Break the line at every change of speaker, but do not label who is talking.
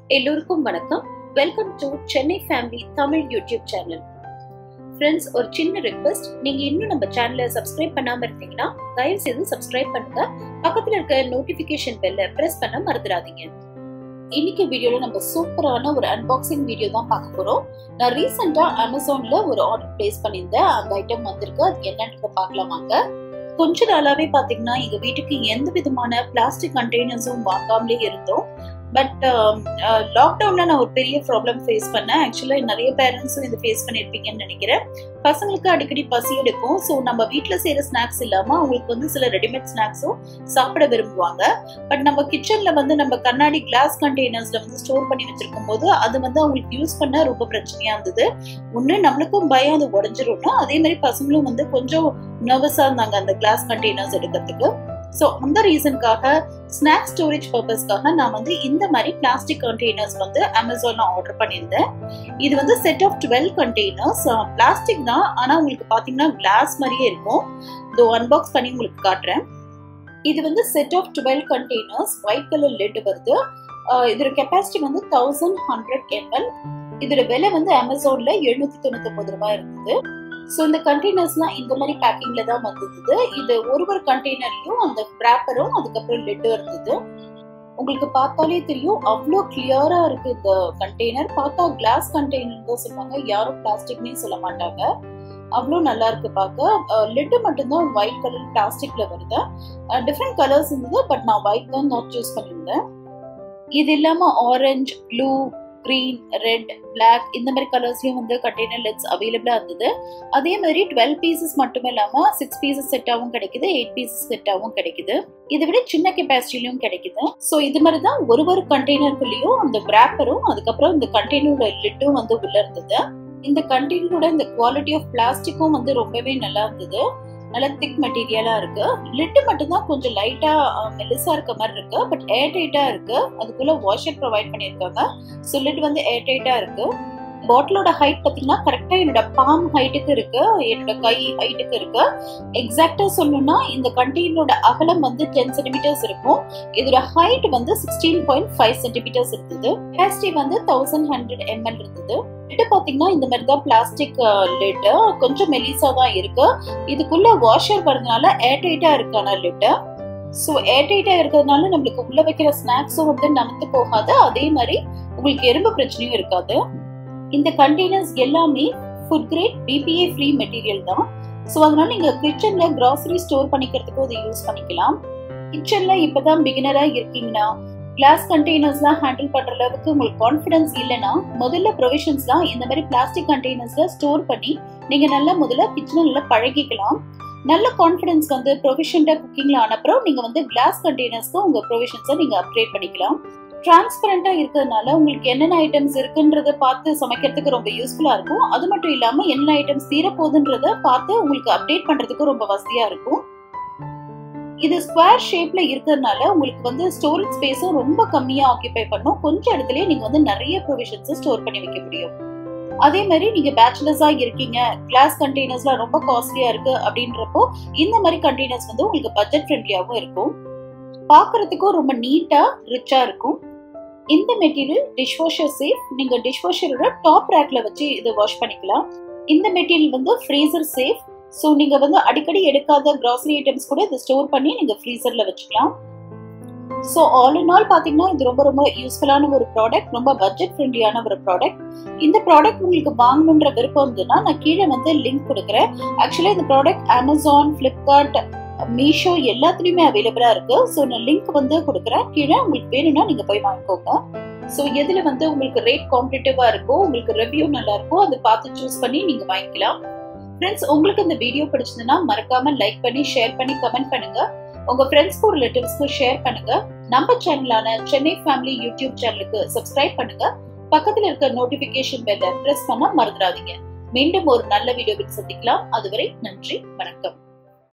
எல்லோருக்கும் வணக்கம் welcome to Chennai family Tamil YouTube channel friends ஒரு சின்ன ரிக்வெஸ்ட் நீங்க இன்னும் நம்ம சேனலை சப்ஸ்கிரைப் பண்ணாம இருந்தீங்கன்னா தயவு செய்து சப்ஸ்கிரைப் பண்ணுங்க பக்கத்துல இருக்க நோட்டிபிகேஷன் பெல்ல பிரஸ் பண்ண மறந்துடாதீங்க இன்னைக்கு வீடியோல நம்ம சூப்பரான ஒரு அன்பாக்சிங் வீடியோ தான் பார்க்க போறோம் நான் ரீசெண்டா அமேசான்ல ஒரு ஆர்டர் பிளேஸ் பண்ணியிருந்தேன் அந்த ஐட்டம் வந்திருக்கு அது என்னன்றத பார்க்கலாம் வாங்க கொஞ்ச நாளாவே பாத்தீங்கன்னா எங்க வீட்டுக்கு எந்த விதமான பிளாஸ்டிக் கண்டெய்னர்ஸும் வாங்காமலே இருந்தோம் பட் லாக்டவுன்ல நான் ஒரு பெரிய ப்ராப்ளம் ஃபேஸ் பண்ணேன் ஆக்சுவலா நிறைய பேரண்ட்ஸும் இதை ஃபேஸ் பண்ணியிருப்பீங்கன்னு நினைக்கிறேன் பசங்களுக்கு அடிக்கடி பசி எடுக்கும் ஸோ நம்ம வீட்டில் செய்யற ஸ்நாக்ஸ் இல்லாம அவங்களுக்கு வந்து சில ரெடிமேட் ஸ்நாக்ஸும் சாப்பிட விரும்புவாங்க பட் நம்ம கிச்சன்ல வந்து நம்ம கண்ணாடி கிளாஸ் கண்டெய்னர்ஸ்ல வந்து ஸ்டோர் பண்ணி வச்சிருக்கும் போது அது வந்து அவங்களுக்கு யூஸ் பண்ண ரொம்ப பிரச்சனையா இருந்தது ஒன்று நம்மளுக்கும் பயம் அது உடஞ்சிரும்னா அதே மாதிரி பசங்களும் வந்து கொஞ்சம் நர்வஸா இருந்தாங்க அந்த கிளாஸ் கண்டெய்னர்ஸ் எடுக்கிறதுக்கு ஸோ அந்த ரீசனுக்காக ஸ்நாக் ஸ்டோரேஜ் பர்பஸ்க்காக நான் வந்து இந்த மாதிரி பிளாஸ்டிக் கண்டெய்னர்ஸ் வந்து அமேசான்ல ஆர்டர் பண்ணியிருந்தேன் இது வந்து set of twelve containers plastic தான் ஆனால் உங்களுக்கு பார்த்தீங்கன்னா கிளாஸ் மாதிரியே இருக்கும் இதோ அன்பாக்ஸ் பண்ணி உங்களுக்கு காட்டுறேன் இது வந்து set of twelve containers white colour lid வருது இதோட கெப்பாசிட்டி வந்து தௌசண்ட் ஹண்ட்ரட் எம்எல் இதோட விலை வந்து அமேசான்ல எழுநூத்தி தொண்ணூத்தி ஒன்பது ரூபாய் இருந்தது ஸோ இந்த கண்டெய்னர்ஸ்லாம் இந்த மாதிரி பேக்கிங்ல தான் வந்தது இது ஒரு ஒரு கண்டெய்னர்லயும் அந்த ரேப்பரும் அதுக்கப்புறம் லெட்டும் இருந்தது உங்களுக்கு பார்த்தாலே தெரியும் அவ்வளோ கிளியரா இருக்கு இந்த கண்டெய்னர் பார்த்தா கிளாஸ் கண்டெய்னர் தான் சொல்லுவாங்க யாரும் பிளாஸ்டிக்னே சொல்ல மாட்டாங்க அவ்வளோ நல்லா இருக்கு பார்க்க லெட்டு மட்டும்தான் ஒயிட் கலர் பிளாஸ்டிக்ல வருது டிஃப்ரெண்ட் கலர்ஸ் இருந்தது பட் நான் ஒயிட் தான் நான் சூஸ் பண்ணியிருந்தேன் இது இல்லாம orange blue green red black இந்த மாதிரி கலர்ஸ்லயும் வந்து கண்டெய்னர் லெட்ஸ் அவைலபிளா இருந்தது அதே மாதிரி டுவெல் பீசஸ் மட்டும் இல்லாம சிக்ஸ் பீசஸ் செட்டாவும் கிடைக்குது எயிட் பீசஸ் செட்டாவும் கிடைக்குது இதை விட சின்ன கெப்பாசிட்டிலையும் கிடைக்குது ஸோ இது மாதிரி தான் ஒரு ஒரு கண்டெய்னருக்குள்ளேயும் அந்த கிராப்பரும் அதுக்கப்புறம் இந்த கண்டெய்னரோட லிட்டும் வந்து உள்ள இருந்தது இந்த கண்டெய்னரோட இந்த குவாலிட்டி ஆஃப் பிளாஸ்டிக்கும் வந்து ரொம்பவே நல்லா இருந்தது நல்ல திக் மெட்டீரியலா இருக்கு லிட்டு மட்டும்தான் கொஞ்சம் லைட்டா மெலிசா இருக்க மாதிரி இருக்கு பட் ஏர் டைட்டா இருக்கு அதுக்குள்ள வாஷர் ப்ரொவைட் பண்ணிருக்காங்க ஸோ லிட் வந்து ஏர் டைட்டா இருக்கு பாட்டிலோட ஹைட் பார்த்தீங்கன்னா கரெக்டாக என்னோட பாம் ஹைட்டுக்கு இருக்கு என்னோட கை ஹைட்டுக்கு இருக்கு எக்ஸாக்டா சொல்லணும்னா இந்த கண்டெய்னரோட அகலம் வந்து டென் சென்டிமீட்டர்ஸ் இருக்கும் இதோட ஹைட் வந்து சிக்ஸ்டீன் பாயிண்ட் ஃபைவ் சென்டிமீட்டர்ஸ் இருந்தது கெப்பாசிட்டி வந்து தௌசண்ட் ஹண்ட்ரட் எம்எல் இருந்தது லிட்டு பாத்தீங்கன்னா இந்த மாதிரி தான் பிளாஸ்டிக் லிட்டு கொஞ்சம் மெலிசா தான் இருக்கு இதுக்குள்ள வாஷர் வரதுனால ஏர்டைட்டா இருக்கான லிட்டு ஸோ ஏர்டைட்டா இருக்கிறதுனால நம்மளுக்கு உள்ள வைக்கிற ஸ்நாக்ஸும் வந்து நமத்து போகாது அதே மாதிரி உங்களுக்கு எறும்பு பிரச்சனையும் இருக்காது இந்த கண்டெய்னர்ஸ் எல்லாமே food grade BPA free material தான் ஸோ அதனால நீங்க கிச்சன்ல கிராசரி ஸ்டோர் பண்ணிக்கிறதுக்கும் இதை யூஸ் பண்ணிக்கலாம் கிச்சன்ல இப்பதான் பிகினரா இருக்கீங்கன்னா கிளாஸ் கண்டெய்னர்ஸ்லாம் ஹேண்டில் பண்ற அளவுக்கு உங்களுக்கு கான்ஃபிடன்ஸ் இல்லைன்னா முதல்ல ப்ரொவிஷன்ஸ்லாம் இந்த மாதிரி பிளாஸ்டிக் கண்டெய்னர்ஸ்ல ஸ்டோர் பண்ணி நீங்க நல்லா முதல்ல கிச்சனை நல்லா பழகிக்கலாம் நல்ல கான்ஃபிடன்ஸ் வந்து ப்ரொவிஷன்டா குக்கிங்ல ஆனப்புறம் நீங்க வந்து கிளாஸ் கண்டெய்னர்ஸ்க்கு உங்க ப்ரொவிஷன்ஸை நீங்க அப்கிரேட் பண்ணிக்கலாம் டிரான்ஸ்பரண்டா இருக்கிறதுனால உங்களுக்கு என்னென்ன ஐட்டம்ஸ் இருக்குன்றத பார்த்து சமைக்கிறதுக்கு ரொம்ப யூஸ்ஃபுல்லா இருக்கும் அது மட்டும் இல்லாம என்னென்ன ஐட்டம்ஸ் தீரப்போகுதுன்றத பார்த்து உங்களுக்கு அப்டேட் பண்றதுக்கு ரொம்ப வசதியா இருக்கும் இது ஸ்கொயர் ஷேப்ல இருக்கிறதுனால உங்களுக்கு வந்து ஸ்டோரேஜ் ஸ்பேஸும் ரொம்ப கம்மியா ஆக்கியபை பண்ணும் கொஞ்சம் இடத்துலயே நீங்க வந்து நிறைய ப்ரொவிஷன்ஸ் ஸ்டோர் பண்ணி வைக்க முடியும் அதே மாதிரி நீங்க பேச்சுலர்ஸா இருக்கீங்க கிளாஸ் கண்டெய்னர்ஸ்லாம் ரொம்ப காஸ்ட்லியா இருக்கு அப்படின்றப்போ இந்த மாதிரி கண்டெய்னர்ஸ் வந்து உங்களுக்கு பட்ஜெட் ஃப்ரெண்ட்லியாவும் இருக்கும் பாக்குறதுக்கும் ரொம்ப நீட்டா ரிச்சா இருக்கும் இந்த மெட்டீரியல் டிஷ் வாஷர் சேஃப் நீங்க டிஷ் வாஷரோட டாப் ரேக்ல வச்சு இதை வாஷ் பண்ணிக்கலாம் இந்த மெட்டீரியல் வந்து ஃப்ரீசர் சேஃப் ஸோ நீங்கள் வந்து அடிக்கடி எடுக்காத கிராசரி ஐட்டம்ஸ் கூட இதை ஸ்டோர் பண்ணி நீங்கள் ஃப்ரீசரில் வச்சுக்கலாம் ஸோ ஆல் இன் ஆல் பார்த்தீங்கன்னா இது ரொம்ப ரொம்ப யூஸ்ஃபுல்லான ஒரு ப்ராடக்ட் ரொம்ப பட்ஜெட் ஃப்ரெண்ட்லியான ஒரு ப்ராடக்ட் இந்த ப்ராடக்ட் உங்களுக்கு வாங்கணுன்ற விருப்பம் இருந்ததுன்னா நான் கீழே வந்து லிங்க் கொடுக்குறேன் ஆக்சுவலாக இந்த ப்ராடக்ட் அமேசான் ஃப்ளிப்கார்ட் மீஷோ எல்லாத்துலேயுமே அவைலபிளாக இருக்கு ஸோ நான் லிங்க் வந்து கொடுக்குறேன் கீழே உங்களுக்கு வேணும்னா நீங்கள் போய் வாங்கிக்கோங்க ஸோ எதில் வந்து உங்களுக்கு ரேட் காம்படிட்டிவாக இருக்கோ உங்களுக்கு ரிவ்யூ நல்லா இருக்கோ அதை பார்த்து சூஸ் பண்ணி நீங்கள் வாங்கிக்கலாம் ஃப்ரெண்ட்ஸ் உங்களுக்கு இந்த வீடியோ பிடிச்சதுன்னா மறக்காம லைக் பண்ணி ஷேர் பண்ணி கமெண்ட் பண்ணுங்க உங்க ஃப்ரெண்ட்ஸ்க்கும் ரிலேட்டிவ்ஸ்க்கும் ஷேர் பண்ணுங்க நம்ம சேனலான சென்னை ஃபேமிலி யூடியூப் சேனலுக்கு சப்ஸ்கிரைப் பண்ணுங்க பக்கத்துல இருக்க நோட்டிபிகேஷன் பெல்ல பிரஸ் பண்ண மறந்துடாதீங்க மீண்டும் ஒரு நல்ல வீடியோவில் சந்திக்கலாம் அதுவரை நன்றி வணக்கம்